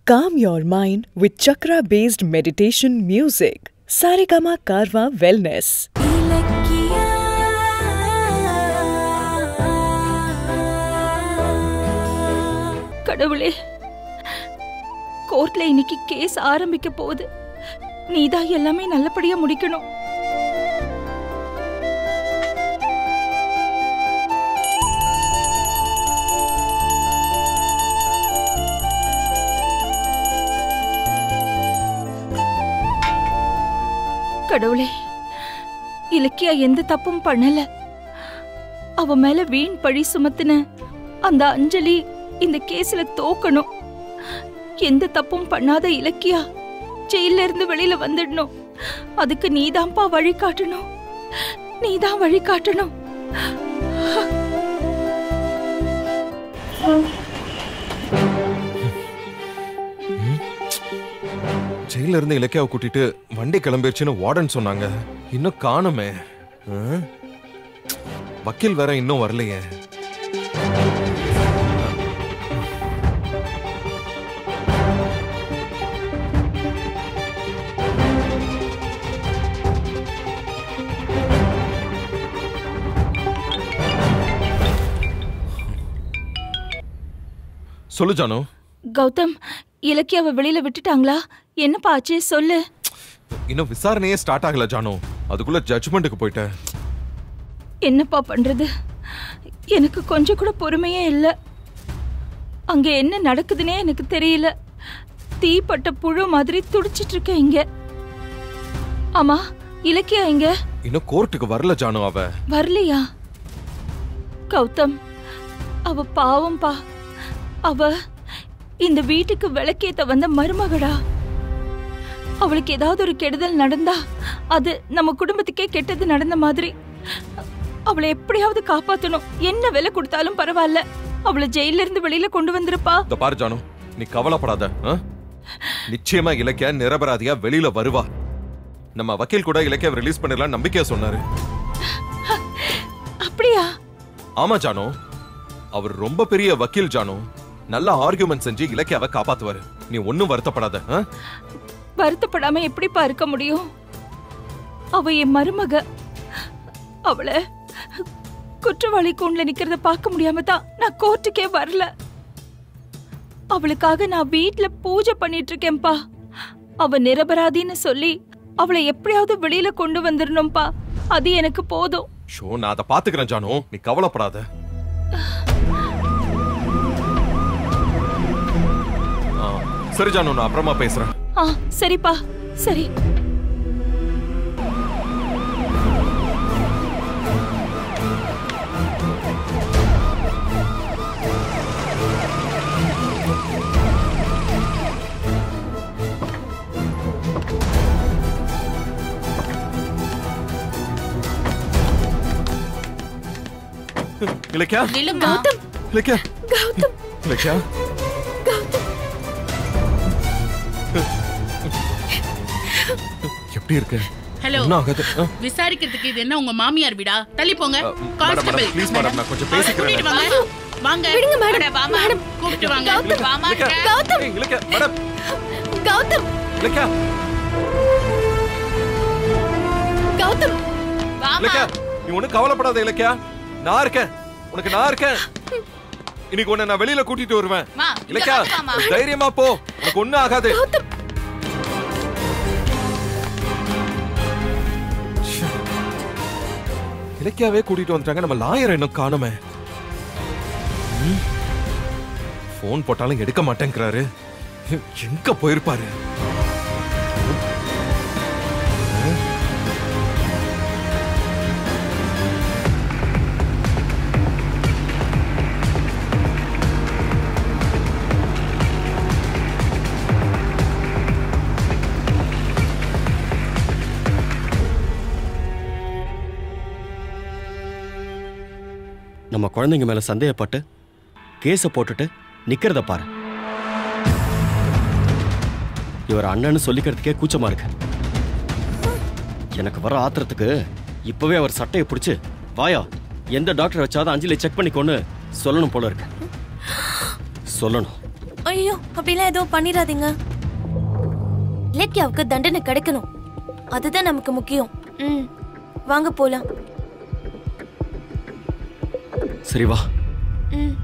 Calm your mind with chakra based meditation music. Saregama Karwa Wellness. கடவுளே கோர்ட்ல இன்னைக்கு case ஆரம்பிக்க போகுது நீதான் எல்லாமே நல்லபடியா முடிக்கணும் கடவுளே இலக்கியா எந்த தப்பும் பண்ணல அவ மேல வீண் பழி சுமத்துன அந்த அஞ்சலி இந்த கேஸ்ல தோக்கணும் எந்த தப்பும் பண்ணாத இலக்கியா ஜெயில இருந்து வெளியில வந்துடணும் அதுக்கு நீதான்ப்பா வழி காட்டணும் நீதான் வழி காட்டணும் ஜெயில இருந்து இலக்கியாவை கூட்டிட்டு வண்டி கிளம்பிருச்சுன்னு வார்டன் சொன்னாங்க இன்னும் காணுமே ஆ? வக்கீல் வேற இன்னும் வரலையே சொல்லு ஜானு கௌதம் இலக்கியாவை வெளியில விட்டுட்டாங்களா என்னப்பா ஆச்சு சொல்லு இன்னும் விசாரணையே ஸ்டார்ட் ஆகல ஜானு அதுக்குள்ள ஜட்ஜ்மெண்ட்டுக்கு போயிட்டேன் என்னப்பா பண்றது எனக்கு கொஞ்சம் கூட பொறுமையே இல்ல அங்க என்ன நடக்குதுன்னே எனக்கு தெரியல தீப்பட்ட புழு மாதிரி துடிச்சிட்டு இருக்கேன் இங்க ஆமா இலக்கியா இங்க இன்னும் கோர்ட்டுக்கு வரல ஜானு அவ வரலையா கௌதம் அவ பாவம்பா அவ இந்த வீட்டுக்கு விளக்கேத்த வந்த மருமகடா அவளுக்கு ஏதாவது ஒரு கெடுதல் நடந்தா அது நம்ம குடும்பத்துக்கே கெட்டது நடந்த மாதிரி அவளை எப்படியாவது காப்பாத்தணும் என்ன விலை கொடுத்தாலும் பரவாயில்ல அவளை ஜெயில இருந்து வெளியில கொண்டு வந்திருப்பா இந்த பாரு ஜானு நீ கவலைப்படாத ஆ? நிச்சயமா இலக்கியா நிரபராதியா வெளியில வருவா நம்ம வக்கீல் கூட இலக்கியாவை ரிலீஸ் பண்ணிடலாம் நம்பிக்கையா சொன்னாரு அப்படியா ஆமா ஜானு அவர் ரொம்ப பெரிய வக்கீல் ஜானு நல்ல ஆர்கியூமெண்ட் செஞ்சு இலக்கியாவை காப்பாத்துவாரு நீ ஒன்னும் வருத்தப்படாத ஆ? வருத்தப்படாம எப்படிப்பா இருக்க முடியும் அவ என் மருமக அவளை குற்றவாளி கூண்டுல நிக்கிறத பார்க்க முடியாம தான் நான் கோர்ட்டுக்கே வரல அவளுக்காக நான் வீட்ல பூஜை பண்ணிட்டு இருக்கேன்பா அவ நிரபராதின்னு சொல்லி அவளை எப்படியாவது வெளியில கொண்டு வந்துடணும்பா அது எனக்கு போதும் ஷோ நான் அதை பாத்துக்கிறேன் ஜானு நீ கவலைப்படாத ஆ, சரி ஜானு நான் அப்புறமா பேசுறேன் ஆ சரிப்பா சரி இலக்கியா நில்லுமா இலக்கியா இலக்கியா எப்படி இருக்கு ஹலோ என்ன ஆகாது ஆ? விசாரிக்கிறதுக்கு இது என்ன உங்க மாமியார் வீடா தள்ளி போங்க அ, madam, constable madam, please madam, நான் கொஞ்சம் அவரை பேசிக்கிறேன். கூட்டிட்டு வாங்க வாங்க விடுங்க மேடம் வாமா கூப்பிட்டு வாங்க வாமா இலக்கியா, ஏய், இலக்கியா, மேடம், கௌதம் இலக்கியா, கௌதம் வாமா இலக்கியா, நீ ஒண்ணும் கவலைப்படாத இலக்கியா நான் இருக்கேன் உனக்கு நான் இருக்கேன் இன்னைக்கு உன்னை நான் வெளியில கூட்டிட்டு வருவேன் மா, இங்க இலக்கியா வாமா. தைரியமா போ உனக்கு ஒண்ணும் ஆகாது ச்சே. இலக்கியாவே கூட்டிட்டு வந்துட்டாங்க நம்ம லாயர் இன்னும் காணுமே போன் போட்டாலும் எடுக்க மாட்டேங்கிறாரு எங்க போயிருப்பாரு நம்ம குழந்தைங்க மேல சந்தேகப்பட்டு கேஸை போட்டுட்டு நிக்கிறத பாரு இவர் அண்ணன்னு சொல்லிக்கிறதுக்கே கூச்சமா இருக்கு எனக்கு வர ஆத்திரத்துக்கு இப்பவே அவர் சட்டையை பிடிச்சு வாயா எந்த டாக்டர் வச்சாதான் அஞ்சலி செக் பண்ணிக்கோன்னு சொல்லணும் போல இருக்கு சொல்லணும் ஐயோ அப்படிலாம் எதுவும் பண்ணிடாதீங்க இலக்கியாவுக்கு தண்டனை கிடைக்கணும் அதுதான் நமக்கு முக்கியம் ம் வாங்க போலாம் சரி வா ம்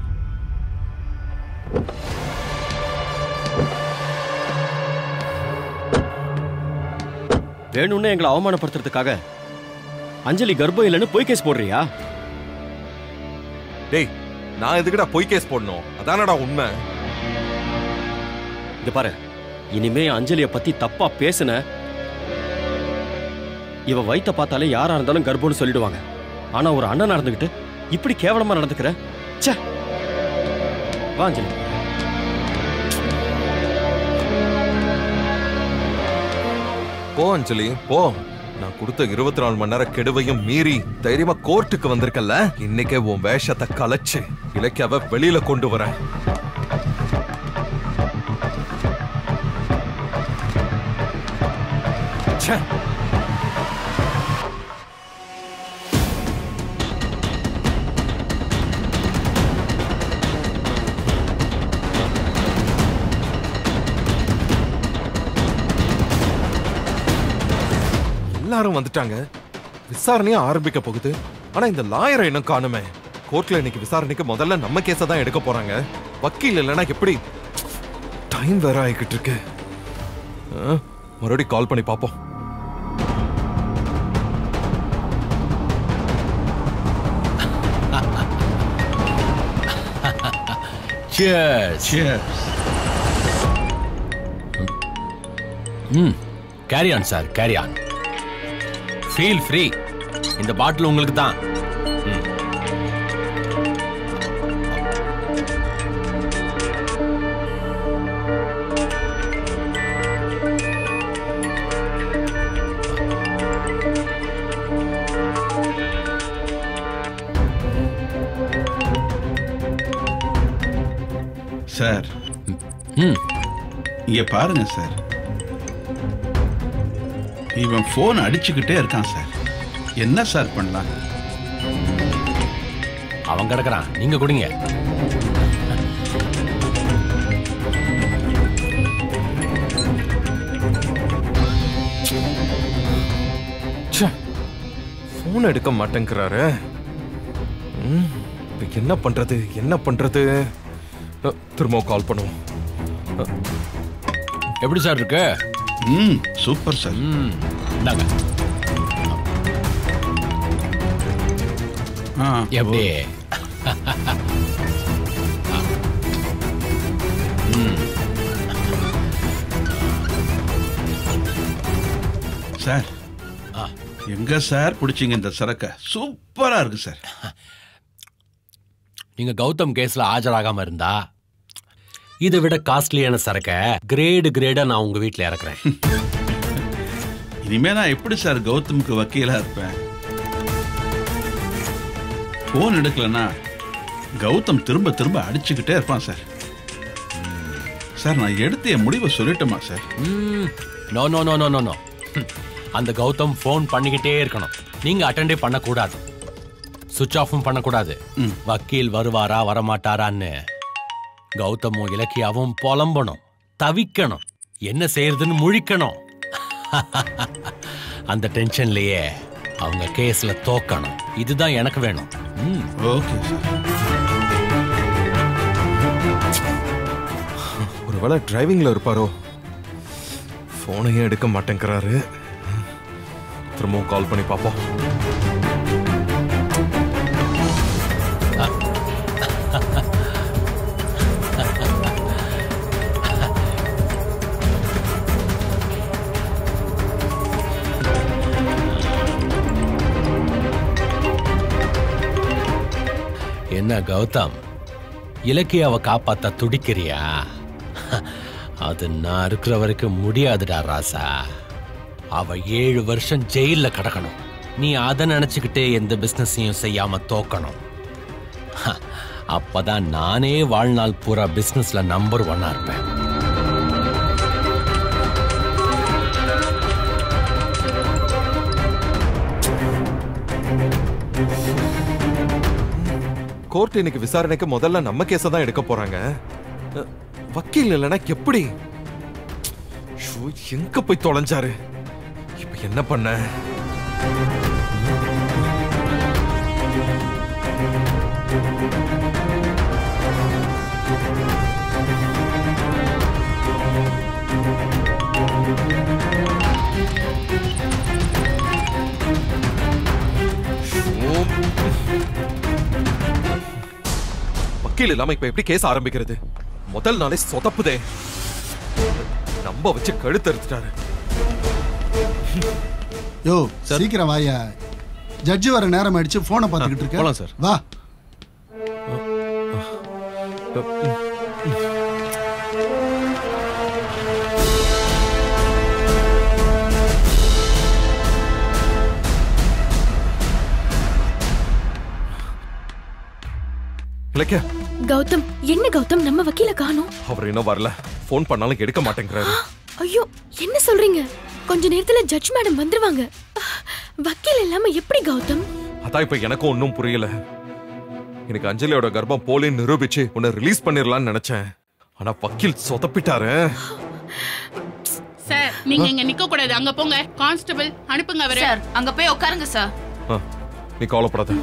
வேணும்னு எங்களை அவமானப்படுத்துறதுக்காக அஞ்சலி கர்ப்பம் இல்லைன்னு பொய் கேஸ் போடுறியா டேய் நான் எதுக்குடா பொய் கேஸ் போடணும் அதானடா உண்மை இங்க பாரு இனிமே அஞ்சலிய பத்தி தப்பா பேசுன இவ வயித்த பார்த்தாலே யாரா இருந்தாலும் கர்ப்பம்னு சொல்லிடுவாங்க ஆனா ஒரு அண்ணன் நடந்துகிட்டு இப்படி கேவலமா நடந்துக்கிற ச்சே வா அஞ்சலி போ அஞ்சலி போ நான் கொடுத்த இருபத்தி நாலு மணி நேரம் கெடுவையும் மீறி தைரியமா கோர்ட்டுக்கு வந்திருக்கல இன்னைக்கே உன் வேஷத்தை கலைச்சு இலக்கியாவை வெளியில கொண்டு வரேன் ச்சே எல்லாரும் வந்துட்டாங்க விசாரணையும் ஆரம்பிக்க போகுது ஆனா இந்த லாயரை இன்னும் காணுமே கோர்ட்ல இன்னைக்கு விசாரணைக்கு முதல்ல நம்ம கேஸை தான் எடுக்க போறாங்க வக்கீல் இல்லைன்னா எப்படி டைம் வேற ஆகிக்கிட்டு இருக்கு ஆ, மறுபடியும் கால் பண்ணி பார்ப்போம் Cheers. Cheers. ம் carry on sir carry on feel free இந்த பாட்டில் உங்களுக்கு தான் ம். சார் ம் இங்க பாருங்க சார் இவன் போன் அடிச்சுக்கிட்டே இருக்கான் சார் என்ன சார் பண்ணலாம் அவன் கிடக்குறான் நீங்க குடிங்க ஃபோன் எடுக்க மாட்டேங்கிறாரு ம், இப்ப என்ன பண்றது என்ன பண்றது அ, திரும்பவும் கால் பண்ணுவோம் எப்படி சார் இருக்கு ம் சூப்பர் சார் ம் இந்தாங்க ஆ, எப்படி சார் ஆ. எங்க சார் பிடிச்சிங்க இந்த சரக்க சூப்பரா இருக்கு சார் நீங்க கௌதம் கேஸ்ல ஆஜராகாம இருந்தா இதை விட காஸ்ட்லியான சரக்க கிரேடு கிரேடா நான் உங்க வீட்ல இறக்குறேன் இனிமே நான் எப்படி சார் கௌதமுக்கு வக்கீலா இருப்பேன் போன் எடுக்கலன்னா கௌதம் திரும்ப திரும்ப அடிச்சுக்கிட்டே இருப்பான் சார் சார் நான் எடுத்த என் முடிவை சொல்லட்டுமா sir no no no no no no அந்த கௌதம் ஃபோன் பண்ணிக்கிட்டே இருக்கணும் நீங்க அட்டெண்டே பண்ணக்கூடாது சுவிட்ச் ஆஃபும் பண்ணக்கூடாது ம். வக்கீல் வருவாரா வரமாட்டாரான்னு கௌதமும் இலக்கியாவும் புலம்பணும் தவிக்கணும் என்ன செய்யறதுன்னு முழிக்கணும் அந்த டென்ஷன்லயே அவங்க கேஸ்ல தோக்கணும் இதுதான் எனக்கு வேணும் ம் ஓகே சார் ஒருவேளை டிரைவிங்ல இருப்பாரோ போனையும் எடுக்க மாட்டேங்கிறாரு திரும்பவும் கால் பண்ணி பார்ப்போம் என்ன கௌதம் இலக்கியாவை காப்பாத்த துடிக்கிறியா அது நான் இருக்கிற வரைக்கும் முடியாதுடா ராசா அவ ஏழு வருஷம் ஜெயில்ல கிடக்கணும் நீ அதை நினைச்சுக்கிட்டே எந்த பிசினஸையும் செய்யாம தோக்கணும் ஹ, அப்பதான் நானே வாழ்நாள் பூரா பிசினஸ்ல நம்பர் ஒன்னா இருப்பேன் கோர்ட் இன்னைக்கு விசாரணைக்கு முதல்ல நம்ம கேஸை தான் எடுக்க போறாங்க அ, வக்கீல் இல்லைன்னா எப்படி ஷோ, எங்க போய் தொலைஞ்சாரு இப்ப என்ன பண்ண ஷோ. வக்கீல் இல்லாம இப்ப எப்படி கேஸ் ஆரம்பிக்கிறது முதல் நாளே சொதப்புதே நம்ப வச்சு கழுத்து அறுத்துட்டாரு யோ சீக்கிரம் வாயா ஜட்ஜி வர நேரம் ஆயிடுச்சு போனை பார்த்துக்கிட்டு இருக்க போலாம் சார். வா இலக்கிய கௌதம் என்ன கௌதம் நம்ம வக்கீல காணோம் அவர் இன்னும் வரல ஃபோன் பண்ணாலும் எடுக்க மாட்டேங்கிறாரு ஐயோ என்ன சொல்றீங்க கொஞ்ச நேரத்துல ஜட்ஜ் மேடம் வந்துருவாங்க வக்கீல் இல்லாம எப்படி கௌதம் அதான் இப்ப எனக்கும் ஒன்றும் புரியல எனக்கு அஞ்சலியோட கர்ப்பம் போலின்னு நிரூபிச்சு உன்னை ரிலீஸ் பண்ணிடலாம்னு நினைச்சேன் ஆனா வக்கீல் சொதப்பிட்டாரு சார் நீங்க இங்க நிக்க கூடாது அங்க போங்க கான்ஸ்டபிள் அனுப்புங்க அவரை சார் அங்க போய் உட்காருங்க சார் ஆ, நீ கவலைப்படாத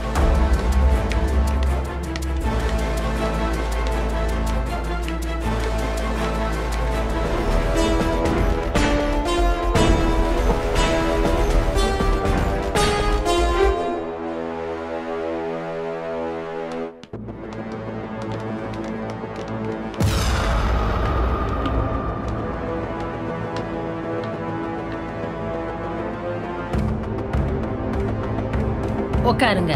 உட்காருங்க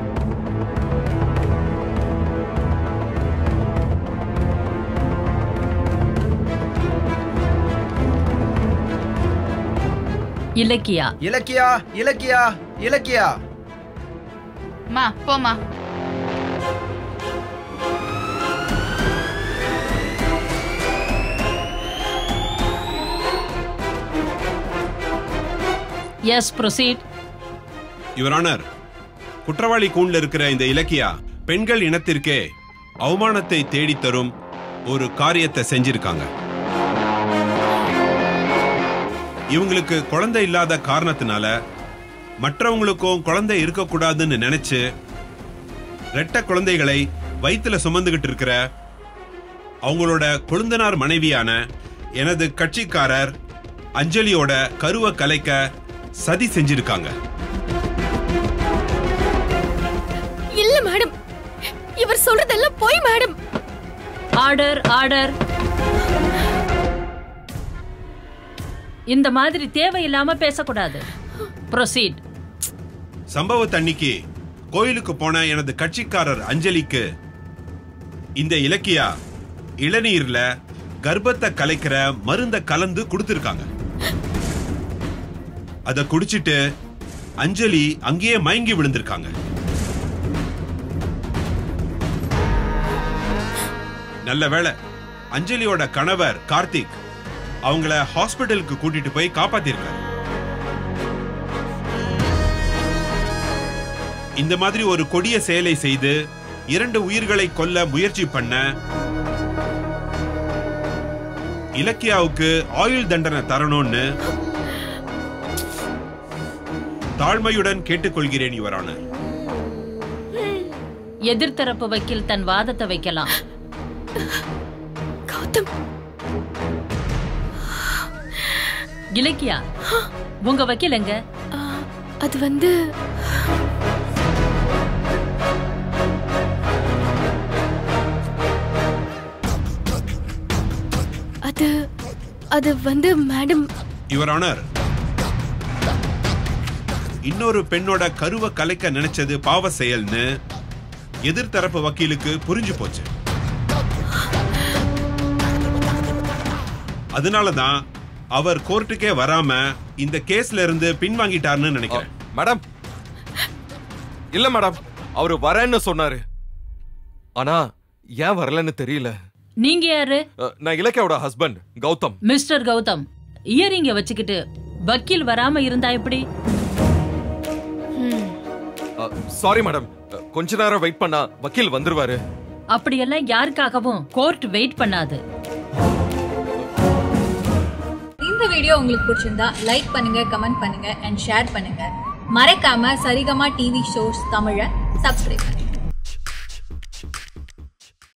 இலக்கியா இலக்கியா இலக்கியா இலக்கியா மா போமா எஸ் ப்ரொசீட் யுவர் ஆனர் குற்றவாளி கூண்ல இருக்கிற இந்த இலக்கியா பெண்கள் இனத்திற்கே அவமானத்தை தேடித் தரும் ஒரு காரியத்தை செஞ்சிருக்காங்க இவங்களுக்கு குழந்தை இல்லாத காரணத்தினால மற்றவங்களுக்கும் குழந்தை இருக்கக்கூடாதுன்னு நினைச்சு ரெட்ட குழந்தைகளை வயித்துல சுமந்துகிட்டு இருக்கிற அவங்களோட கொழுந்தனார் மனைவியான எனது கட்சிக்காரர் அஞ்சலியோட கருவை கலைக்க சதி செஞ்சிருக்காங்க இல்ல மேடம் இவர் சொல்றதெல்லாம் போய் மேடம் ஆர்டர் ஆர்டர் இந்த மாதிரி தேவையில்லாம பேசக்கூடாது ப்ரொசீட் சம்பவத்தன்னைக்கு கோயிலுக்கு போன எனது கட்சிக்காரர் அஞ்சலிக்கு இந்த இலக்கியா இளநீர்ல கர்ப்பத்தை கலைக்கிற மருந்த கலந்து கொடுத்திருக்காங்க அத குடிச்சிட்டு அஞ்சலி அங்கேயே மயங்கி விழுந்திருக்காங்க நல்ல வேளை அஞ்சலியோட கணவர் கார்த்திக் அவங்கள ஹாஸ்பிட்டலுக்கு கூட்டிட்டு போய் காப்பாத்திருக்காரு இந்த மாதிரி ஒரு கொடிய செயலை செய்து இரண்டு உயிர்களை கொல்ல முயற்சி பண்ண இலக்கியாவுக்கு ஆயுள் தண்டனை தரணும்னு தாழ்மையுடன் கேட்டுக்கொள்கிறேன் யுவரான எதிர்த்தரப்பு வக்கீல் தன் வாதத்தை வைக்கலாம் கௌதம் இலக்கியா உங்க வக்கீல் எங்க ஆ, அது வந்து அது அது வந்து மேடம் யுவர் ஆனர் இன்னொரு பெண்ணோட கருவை கலைக்க நினைச்சது பாவ செயல்னு எதிர்த்தரப்பு வக்கீலுக்கு புரிஞ்சு போச்சு அதனாலதான் அவர் கோர்ட்டுக்கே வராம இந்த கேஸ்ல இருந்து பின்வாங்கிட்டாருன்னு நினைக்கிறேன் மேடம் இல்ல மேடம் அவரு வரேன்னு சொன்னாரு ஆனா ஏன் வரலன்னு தெரியல நீங்க யாரு அஹ், நான் இலக்கியாவோட ஹஸ்பண்ட் கௌதம் மிஸ்டர் கௌதம் இயரிங்க வச்சுக்கிட்டு வக்கீல் வராம இருந்தா எப்படி சாரி மேடம் கொஞ்ச நேரம் வெயிட் பண்ணா வக்கீல் வந்துருவாரு அப்படியெல்லாம் யாருக்காகவும் கோர்ட் வெயிட் பண்ணாது இந்த வீடியோ உங்களுக்கு பிடிச்சிருந்தா லைக் பண்ணுங்க கமெண்ட் பண்ணுங்க அண்ட் ஷேர் பண்ணுங்க மறக்காம சரிகமா டிவி ஷோஸ் தமிழை சப்ஸ்கிரைப் பண்ணுங்க